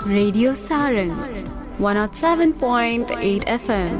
Radio Saran 107.8 FM.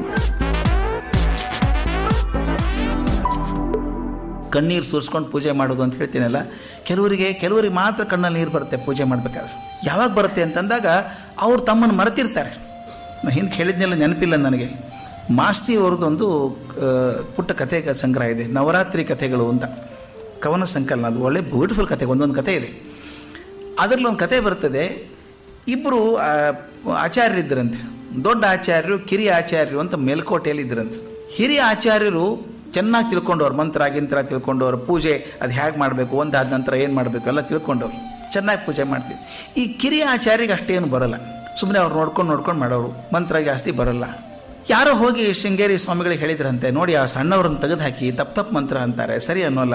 ಕಣ್ಣೀರು ಸುರಿಸ್ಕೊಂಡು ಪೂಜೆ ಮಾಡೋದು ಅಂತ ಹೇಳ್ತೀನಲ್ಲ ಕೆಲವರಿಗೆ ಕೆಲವರಿಗೆ ಮಾತ್ರ ಕಣ್ಣಲ್ಲಿ ನೀರು ಬರುತ್ತೆ ಪೂಜೆ ಮಾಡಬೇಕಾದ್ರೆ ಯಾವಾಗ ಬರುತ್ತೆ ಅಂತಂದಾಗ ಅವ್ರು ತಮ್ಮನ್ನು ಮರೆತಿರ್ತಾರೆ ನಾನು ಹಿಂದೆ ಹೇಳಿದ್ನೆಲ್ಲ ನೆನಪಿಲ್ಲ ನನಗೆ ಮಾಸ್ತಿ ಅವ್ರದ್ದೊಂದು ಆ, ಪುಟ್ಟ ಕಥೆ ಸಂಗ್ರಹ ಇದೆ ನವರಾತ್ರಿ ಕಥೆಗಳು ಅಂತ ಕವನ ಸಂಕಲನ ಅದು ಒಳ್ಳೆ ಬ್ಯೂಟಿಫುಲ್ ಕಥೆ ಒಂದೊಂದು ಕಥೆ ಇದೆ ಅದರಲ್ಲಿ ಒಂದು ಕತೆ ಬರ್ತದೆ ಇಬ್ಬರು ಆಚಾರ್ಯರಿದ್ದರಂತೆ ದೊಡ್ಡ ಆಚಾರ್ಯರು ಕಿರಿಯ ಆಚಾರ್ಯರು ಅಂತ ಮೇಲ್ಕೋಟೆಯಲ್ಲಿ ಇದ್ದರಂತೆ ಹಿರಿಯ ಆಚಾರ್ಯರು ಚೆನ್ನಾಗಿ ತಿಳ್ಕೊಂಡವ್ರು ಮಂತ್ರ ಗಿಂತ್ರ ತಿಳ್ಕೊಂಡವ್ರು ಪೂಜೆ ಅದು ಹೇಗೆ ಮಾಡಬೇಕು ಒಂದಾದ ನಂತರ ಏನು ಮಾಡಬೇಕು ಎಲ್ಲ ತಿಳ್ಕೊಂಡವ್ರು ಚೆನ್ನಾಗಿ ಪೂಜೆ ಮಾಡ್ತೀವಿ ಈ ಕಿರಿಯ ಆಚಾರ್ಯರಿಗೆ ಅಷ್ಟೇನು ಬರಲ್ಲ ಸುಮ್ಮನೆ ಅವ್ರು ನೋಡ್ಕೊಂಡು ನೋಡ್ಕೊಂಡು ಮಾಡೋರು ಮಂತ್ರ ಜಾಸ್ತಿ ಬರಲ್ಲ ಯಾರೋ ಹೋಗಿ ಶೃಂಗೇರಿ ಸ್ವಾಮಿಗಳಿಗೆ ಹೇಳಿದ್ರಂತೆ ನೋಡಿ ಆ ಸಣ್ಣವ್ರನ್ನ ತೆಗೆದು ಹಾಕಿ ತಪ್ಪು ತಪ್ಪು ಮಂತ್ರ ಅಂತಾರೆ ಸರಿ ಅನ್ನೋಲ್ಲ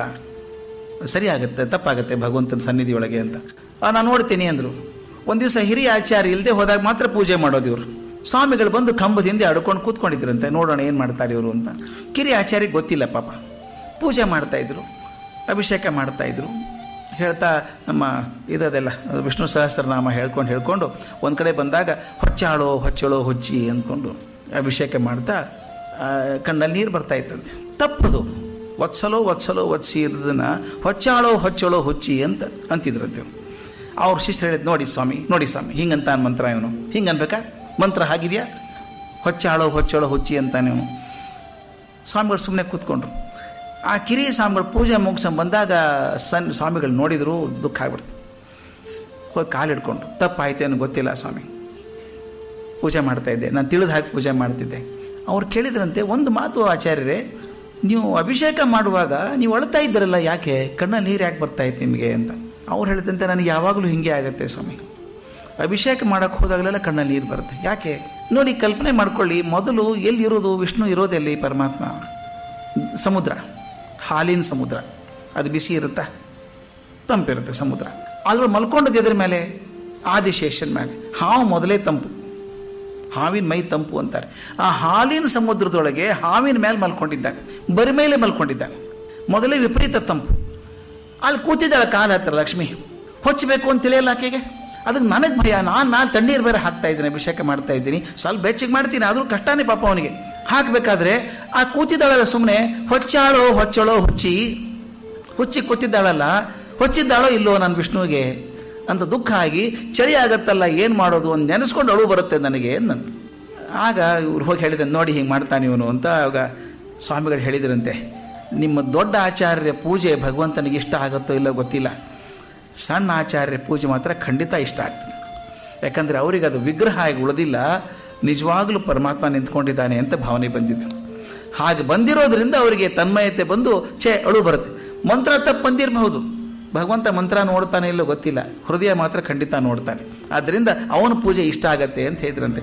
ಸರಿ ಆಗುತ್ತೆ ತಪ್ಪಾಗುತ್ತೆ ಭಗವಂತನ ಸನ್ನಿಧಿ ಒಳಗೆ ಅಂತ ಆ, ನಾನು ನೋಡ್ತೀನಿ ಅಂದರು ಒಂದು ದಿವಸ ಹಿರಿಯ ಆಚಾರ್ಯ ಇಲ್ಲದೆ ಹೋದಾಗ ಮಾತ್ರ ಪೂಜೆ ಮಾಡೋದು ಇವರು ಸ್ವಾಮಿಗಳು ಬಂದು ಕಂಬದ ಹಿಂದೆ ಅಡ್ಕೊಂಡು ಕೂತ್ಕೊಂಡಿದ್ರಂತೆ ನೋಡೋಣ ಏನು ಮಾಡ್ತಾರೆ ಇವರು ಅಂತ ಕಿರಿಯ ಆಚಾರ್ಯಗೆ ಗೊತ್ತಿಲ್ಲ ಪಾಪ ಪೂಜೆ ಮಾಡ್ತಾ ಇದ್ರು ಅಭಿಷೇಕ ಮಾಡ್ತಾ ಇದ್ರು ಹೇಳ್ತಾ ನಮ್ಮ ಇದದೆಲ್ಲ ವಿಷ್ಣು ಸಹಸ್ರನಾಮ ಹೇಳ್ಕೊಂಡು ಹೇಳ್ಕೊಂಡು ಒಂದು ಕಡೆ ಬಂದಾಗ ಹೊಚ್ಚಾಳೋ ಹೊಚ್ಚಳೋ ಹೊಚ್ಚಿ ಅಂದ್ಕೊಂಡು ಅಭಿಷೇಕ ಮಾಡ್ತಾ ಆ, ಕಣ್ಣಲ್ಲಿ ನೀರು ಬರ್ತಾ ಇತ್ತಂತೆ ತಪ್ಪದು ವತ್ಸಲೋ ವತ್ಸಲೋ ವತ್ಸಿ ಇರೋದನ್ನ ಹೊಚ್ಚಾಳೋ ಹೊಚ್ಚಳೋ ಹುಚ್ಚಿ ಅಂತ ಅಂತಿದ್ರಂತೆ ಇವ್ರು. ಅವ್ರ ಶಿಷ್ಯರು ಹೇಳಿದ್ ನೋಡಿ ಸ್ವಾಮಿ ನೋಡಿ ಸ್ವಾಮಿ ಹಿಂಗಂತ ಮಂತ್ರ ಇವನು ಹಿಂಗೆ ಅನ್ಬೇಕಾ ಮಂತ್ರ ಹಾಗಿದೆಯಾ ಹೊಚ್ಚಾಳೋ ಹೊಚ್ಚಳೋ ಹುಚ್ಚಿ ಅಂತ ನೀವು ಸ್ವಾಮಿಗಳು ಸುಮ್ಮನೆ ಕೂತ್ಕೊಂಡ್ರು ಆ ಕಿರಿಯ ಸ್ವಾಮಿಗಳು ಪೂಜೆ ಮುಗಿಸ್ಕೊಂಡು ಬಂದಾಗ ಸಣ್ಣ ಸ್ವಾಮಿಗಳು ನೋಡಿದ್ರು ದುಃಖ ಆಗ್ಬಿಡ್ತು ಹೋಗಿ ಕಾಲು ಹಿಡ್ಕೊಂಡ್ರು ತಪ್ಪಾಯ್ತೇನು ಗೊತ್ತಿಲ್ಲ ಸ್ವಾಮಿ ಪೂಜೆ ಮಾಡ್ತಾ ಇದ್ದೆ ನಾನು ತಿಳಿದು ಹಾಕಿ ಪೂಜೆ ಮಾಡ್ತಿದ್ದೆ ಅವ್ರು ಕೇಳಿದ್ರಂತೆ ಒಂದು ಮಾತು ಆಚಾರ್ಯರೇ ನೀವು ಅಭಿಷೇಕ ಮಾಡುವಾಗ ನೀವು ಅಳ್ತಾ ಇದ್ದೀರಲ್ಲ ಯಾಕೆ ಕಣ್ಣಲ್ಲಿ ನೀರು ಯಾಕೆ ಬರ್ತಾ ಇತ್ತು ನಿಮಗೆ ಅಂತ ಅವ್ರು ಹೇಳಿದಂತೆ ನನಗೆ ಯಾವಾಗಲೂ ಹಿಂಗೆ ಆಗುತ್ತೆ ಸ್ವಾಮಿ ಅಭಿಷೇಕ ಮಾಡೋಕ್ಕೆ ಹೋದಾಗಲೆಲ್ಲ ಕಣ್ಣಲ್ಲಿ ನೀರು ಬರುತ್ತೆ ಯಾಕೆ ನೋಡಿ ಕಲ್ಪನೆ ಮಾಡ್ಕೊಳ್ಳಿ ಮೊದಲು ಎಲ್ಲಿರೋದು ವಿಷ್ಣು ಇರೋದೆಲ್ಲಿ ಪರಮಾತ್ಮ ಸಮುದ್ರ ಹಾಲಿನ ಸಮುದ್ರ ಅದು ಬಿಸಿ ಇರುತ್ತಾ ತಂಪಿರುತ್ತೆ ಸಮುದ್ರ ಆದ್ರೂ ಮಲ್ಕೊಂಡದ್ದು ಎದ್ರ ಮೇಲೆ ಆದಿಶೇಷನ್ ಮೇಲೆ ಹಾವು ಮೊದಲೇ ತಂಪು ಹಾವಿನ ಮೈ ತಂಪು ಅಂತಾರೆ ಆ ಹಾಲಿನ ಸಮುದ್ರದೊಳಗೆ ಹಾವಿನ ಮೇಲೆ ಮಲ್ಕೊಂಡಿದ್ದಾನೆ ಬರಿ ಮೇಲೆ ಮಲ್ಕೊಂಡಿದ್ದಾನೆ ಮೊದಲೇ ವಿಪರೀತ ತಂಪು ಅಲ್ಲಿ ಕೂತಿದ್ದಾಳೆ ಕಾಲ ಹತ್ರ ಲಕ್ಷ್ಮಿ ಹೊಚ್ಚಬೇಕು ಅಂತ ತಿಳಿಯಲ್ಲ ಆಕೆಗೆ ಅದಕ್ಕೆ ನನಗೆ ಭಯ ನಾನು ನಾನು ತಣ್ಣೀರು ಬೇರೆ ಹಾಕ್ತಾ ಇದ್ದೀನಿ ಅಭಿಷೇಕ ಮಾಡ್ತಾ ಇದ್ದೀನಿ ಸ್ವಲ್ಪ ಬೆಚ್ಚಗೆ ಮಾಡ್ತೀನಿ ಆದರೂ ಕಷ್ಟನೇ ಪಾಪ ಅವನಿಗೆ ಹಾಕಬೇಕಾದ್ರೆ ಆ ಕೂತಿದ್ದಾಳಲ್ಲ ಸುಮ್ಮನೆ ಹೊಚ್ಚಾಳೋ ಹೊಚ್ಚಳೋ ಹುಚ್ಚಿ ಹುಚ್ಚಿ ಕೂತಿದ್ದಾಳಲ್ಲ ಹೊಚ್ಚಿದ್ದಾಳೋ ಇಲ್ಲೋ ನನ್ನ ವಿಷ್ಣುವಿಗೆ ಅಂತ ದುಃಖ ಆಗಿ ಚಳಿ ಆಗತ್ತಲ್ಲ ಏನು ಮಾಡೋದು ಅಂತ ನೆನೆಸ್ಕೊಂಡು ಅಳು ಬರುತ್ತೆ ನನಗೆ ನಂದು ಆಗ ಇವ್ರು ಹೋಗಿ ಹೇಳಿದೆ ನೋಡಿ ಹಿಂಗೆ ಮಾಡ್ತಾನೆ ಇವನು ಅಂತ ಆಗ ಸ್ವಾಮಿಗಳು ಹೇಳಿದ್ರಂತೆ ನಿಮ್ಮ ದೊಡ್ಡ ಆಚಾರ್ಯ ಪೂಜೆ ಭಗವಂತನಿಗೆ ಇಷ್ಟ ಆಗುತ್ತೋ ಇಲ್ಲೋ ಗೊತ್ತಿಲ್ಲ ಸಣ್ಣ ಆಚಾರ್ಯ ಪೂಜೆ ಮಾತ್ರ ಖಂಡಿತ ಇಷ್ಟ ಆಗ್ತದೆ ಯಾಕಂದರೆ ಅವರಿಗೆ ಅದು ವಿಗ್ರಹ ಆಗಿ ಉಳಿದಿಲ್ಲ ನಿಜವಾಗ್ಲೂ ಪರಮಾತ್ಮ ನಿಂತ್ಕೊಂಡಿದ್ದಾನೆ ಅಂತ ಭಾವನೆ ಬಂದಿದೆ ಹಾಗೆ ಬಂದಿರೋದ್ರಿಂದ ಅವರಿಗೆ ತನ್ಮಯತೆ ಬಂದು ಛೇ ಅಳು ಬರುತ್ತೆ ಮಂತ್ರ ತಪ್ಪು ಬಂದಿರಬಹುದು ಭಗವಂತ ಮಂತ್ರ ನೋಡ್ತಾನೆ ಇಲ್ಲೋ ಗೊತ್ತಿಲ್ಲ ಹೃದಯ ಮಾತ್ರ ಖಂಡಿತ ನೋಡ್ತಾನೆ ಆದ್ದರಿಂದ ಅವನ ಪೂಜೆ ಇಷ್ಟ ಆಗತ್ತೆ ಅಂತ ಹೇಳಿದ್ರಂತೆ